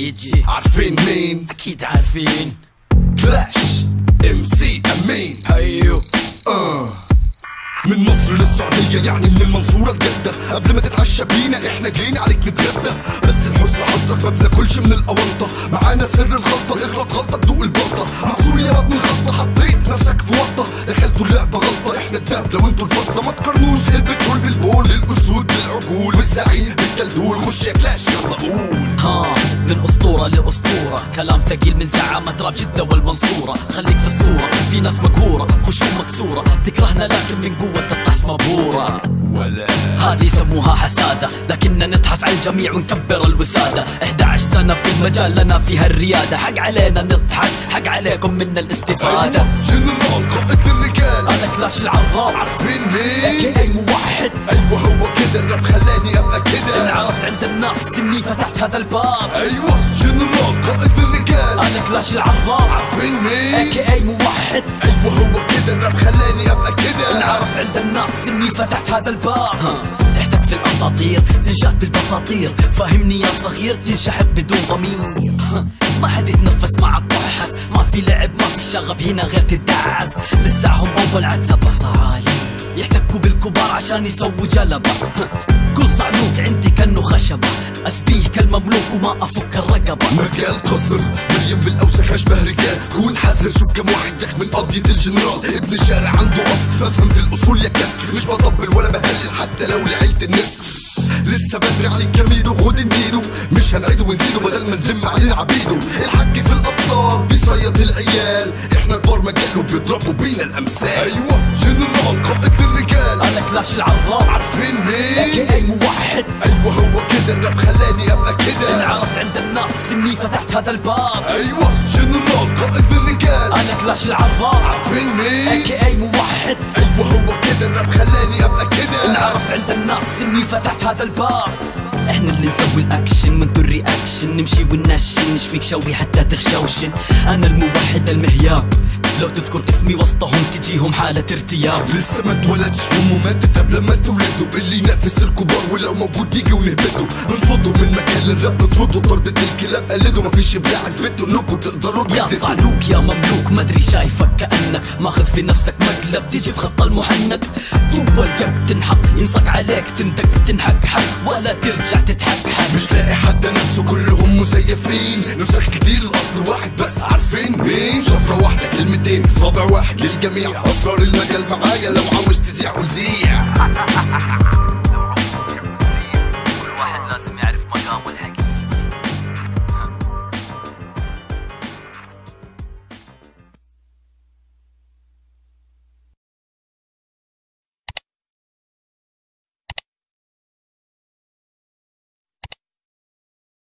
جي جي عارفين مين اكيد عارفين كلاش ام سي امين ايوه آه. من مصر للسعودية يعني من المنصورة لجدة قبل ما تتعشى بينا احنا جينا عليك نتغدى بس الحسن حظك ما بناكلش من الأونطة معانا سر الخلطة اغلط غلطة تدوق البلطة منصور يا ابن الخلطة حطيت نفسك في ورطة دخلتوا اللعبة غلطة احنا الدهب وانتوا الفضة ما تقارنوش البترول بالبول الأسود بالعقول والزعيم بالدلدول خش يا كلاش يلا قول ها من اسطوره لاسطوره كلام ثقيل من زعامه راب جده والمنصوره خليك في الصوره في ناس مقهوره خشوم مكسوره تكرهنا لكن من قوه الطحس مبهوره ولا هذه يسموها حسادة لكننا نتحس على الجميع ونكبر الوسادة 11 سنة في المجال لنا فيها الريادة حق علينا نضحس حق عليكم منا الاستفادة جنرال قائد الرجال أنا كلاش العراب عارفين مين كي أي موحد ايوه هو كده الراب خلاني ابقى كده انعرفت عند الناس اني فتحت هذا الباب ايوه جنرال قائد الرجال أنا كلاش العراب عارفين مين كي أي موحد ايوه هو كده الراب خلاني ابقى كده انعرفت عند الناس اني فتحت هذا الباب تحتك في الاساطير تنشات بالبساطير فهمني يا صغير تنشحب بدون ضمير ما حد يتنفس مع الطحس ما في لعب ما في شغب هنا غير تدعس لساهم اول عتبة صعالي يحتكوا بالكبار عشان يسووا جلبة كل صعلوك عندي كانه خشبة اسبيه كالمملوك وما افك الرقبة مجال قصر مليان بالاوسخ اشبه رجال كون حذر شوف كم واحد داخل من قضية الجنرال ابن الشارع عنده اصل بفهم في الاصول يا كسر مش بطبل ولا بهلل حتى لو لعيلة النسر لسه بدري عليك يا ميدو خد النيدو مش هنعيده ونزيده بدل ما نلم علينا عبيده الحاج في الابطال بيصيد العيال احنا كبار مجال وبيضربوا بينا الامثال ايوه جنرال قائد الرجال انا كلاش العراب عارفين مين كي اي موحد ايوه هو كده الراب خلاني ابقى كده انعرفت عند الناس اني فتحت هذا الباب ايوه جنرال قائد الرجال انا كلاش العراب عارفين مين كي اي موحد ايوه هو كده الراب خلاني ابقى كده انعرفت عند الناس اني فتحت هذا الباب احنا اللي نسوي الاكشن من دون رياكشن نمشي وننشن نشفيك شوي حتى تخشوشن انا الموحد المهياب لو تذكر اسمي وسطهم تجيهم حالة ارتياب لسه ما اتولدش امه ماتت قبل ما تولده اللي ينافس الكبار ولو موجود يجي ونهبده ننفضه من مكان الراب نطرده طردة الكلاب قلده مفيش ابداع اثبتوا انكم تقدروا يا تجددوا. صعلوك يا مملوك مدري شايفك كأنك ماخذ في نفسك مقلب تيجي في خط المحنك جوا الجب تنحط ينصك عليك تندق تنحق حق ولا ترجع تتحقحق مش لاقي حد نفسه كلهم مزيفين نسخ كتير الاصل واحد بس عارفين مين شفرة واحدة كلمتين صابع واحد للجميع اسرار المجال معايا لو عاوز تزيع قول زيع